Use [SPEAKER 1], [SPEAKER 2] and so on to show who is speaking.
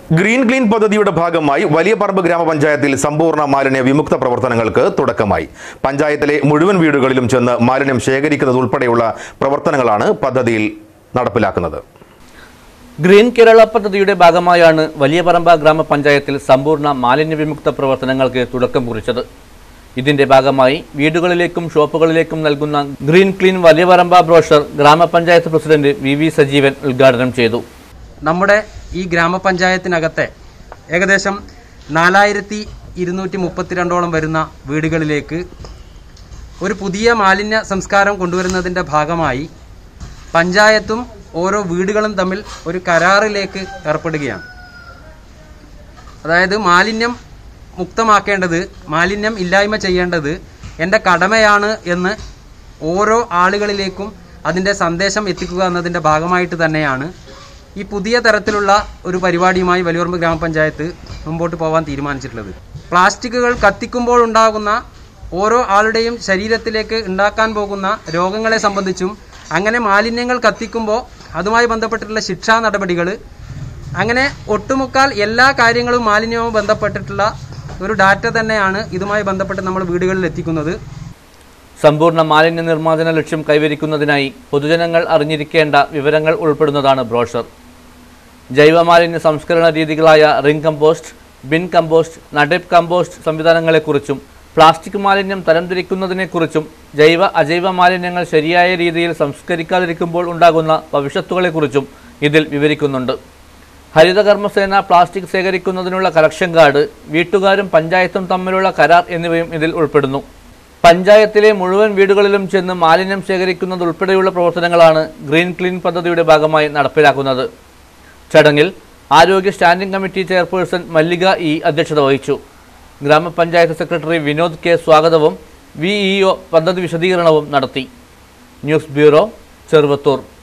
[SPEAKER 1] green clean പദ്ധതിയുടെ ഭാഗമായി വലിയ പറമ്പ് ഗ്രാമപഞ്ചായത്തിൽ സമ്പൂർണ്ണ മാലിന്യ വിമുക്ത പ്രവർത്തനങ്ങൾക്ക് തുടക്കമായി പഞ്ചായത്തിലെ മുഴുവൻ വീടുകളിലും ചെന്ന് മാലിന്യം ശേഖരിക്കുന്നത് ഉൾപ്പെടെയുള്ള പ്രവർത്തനങ്ങളാണ് പദ്ധതിയിൽ നടപ്പിലാക്കുന്നത്
[SPEAKER 2] ഗ്രീൻ കേരള പദ്ധതിയുടെ ഭാഗമായാണ് വലിയ പറമ്പ ഗ്രാമപഞ്ചായത്തിൽ സമ്പൂർണ്ണ മാലിന്യ വിമുക്ത പ്രവർത്തനങ്ങൾക്ക് തുടക്കം കുറിച്ചത് ഇതിന്റെ ഭാഗമായി വീടുകളിലേക്കും ഷോപ്പുകളിലേക്കും നൽകുന്ന green clean Valiyaparamba brochure ഗ്രാമപഞ്ചായത്ത് പ്രസിഡന്റ് വി വി സജീവൻ ഉദ്ഘാടനം ചെയ്തു
[SPEAKER 3] നമ്മുടെ ഈ ഗ്രാമപഞ്ചായത്തിനകത്തെ ഏകദേശം നാലായിരത്തി ഇരുന്നൂറ്റി മുപ്പത്തിരണ്ടോളം വരുന്ന വീടുകളിലേക്ക് ഒരു പുതിയ മാലിന്യ സംസ്കാരം കൊണ്ടുവരുന്നതിൻ്റെ ഭാഗമായി പഞ്ചായത്തും ഓരോ വീടുകളും തമ്മിൽ ഒരു കരാറിലേക്ക് ഏർപ്പെടുകയാണ് അതായത് മാലിന്യം മുക്തമാക്കേണ്ടത് മാലിന്യം ഇല്ലായ്മ ചെയ്യേണ്ടത് എൻ്റെ കടമയാണ് എന്ന് ഓരോ ആളുകളിലേക്കും അതിൻ്റെ സന്ദേശം എത്തിക്കുക എന്നതിൻ്റെ ഭാഗമായിട്ട് തന്നെയാണ് ഈ പുതിയ തരത്തിലുള്ള ഒരു പരിപാടിയുമായി വലിയോർമ്പ് ഗ്രാമപഞ്ചായത്ത് മുമ്പോട്ട് പോകാൻ തീരുമാനിച്ചിട്ടുള്ളത് പ്ലാസ്റ്റിക്കുകൾ കത്തിക്കുമ്പോൾ ഉണ്ടാകുന്ന ഓരോ ആളുടെയും ശരീരത്തിലേക്ക് ഉണ്ടാക്കാൻ പോകുന്ന രോഗങ്ങളെ സംബന്ധിച്ചും അങ്ങനെ മാലിന്യങ്ങൾ കത്തിക്കുമ്പോൾ അതുമായി ബന്ധപ്പെട്ടിട്ടുള്ള ശിക്ഷാ നടപടികൾ അങ്ങനെ ഒട്ടുമുക്കാൽ എല്ലാ കാര്യങ്ങളും മാലിന്യവുമായി ബന്ധപ്പെട്ടിട്ടുള്ള ഒരു ഡാറ്റ തന്നെയാണ് ഇതുമായി ബന്ധപ്പെട്ട് നമ്മൾ വീടുകളിൽ എത്തിക്കുന്നത്
[SPEAKER 2] സമ്പൂർണ്ണ മാലിന്യ നിർമ്മാർജ്ജന ലക്ഷ്യം കൈവരിക്കുന്നതിനായി പൊതുജനങ്ങൾ അറിഞ്ഞിരിക്കേണ്ട വിവരങ്ങൾ ഉൾപ്പെടുന്നതാണ് ബ്രോഷർ ജൈവമാലിന്യ സംസ്കരണ രീതികളായ റിംഗ് കമ്പോസ്റ്റ് ബിൻ കമ്പോസ്റ്റ് നടേപ്പ് കമ്പോസ്റ്റ് സംവിധാനങ്ങളെക്കുറിച്ചും പ്ലാസ്റ്റിക് മാലിന്യം തരംതിരിക്കുന്നതിനെക്കുറിച്ചും ജൈവ അജൈവ മാലിന്യങ്ങൾ ശരിയായ രീതിയിൽ സംസ്കരിക്കാതിരിക്കുമ്പോൾ ഉണ്ടാകുന്ന ഭവിഷ്യത്തുകളെക്കുറിച്ചും ഇതിൽ വിവരിക്കുന്നുണ്ട് ഹരിതകർമ്മസേന പ്ലാസ്റ്റിക് ശേഖരിക്കുന്നതിനുള്ള കളക്ഷൻ കാർഡ് വീട്ടുകാരും പഞ്ചായത്തും തമ്മിലുള്ള കരാർ എന്നിവയും ഇതിൽ ഉൾപ്പെടുന്നു പഞ്ചായത്തിലെ മുഴുവൻ വീടുകളിലും ചെന്ന് മാലിന്യം ശേഖരിക്കുന്നത് ഉൾപ്പെടെയുള്ള പ്രവർത്തനങ്ങളാണ് ഗ്രീൻ ക്ലീൻ പദ്ധതിയുടെ ഭാഗമായി നടപ്പിലാക്കുന്നത് ചടങ്ങിൽ ആരോഗ്യ standing committee chairperson Mallika E അധ്യക്ഷത വഹിച്ചു ഗ്രാമപഞ്ചായത്ത് സെക്രട്ടറി വിനോദ് കെ സ്വാഗതവും വി ഇ ഒ പദ്ധതി വിശദീകരണവും നടത്തി ന്യൂസ് ബ്യൂറോ ചെറുവത്തൂർ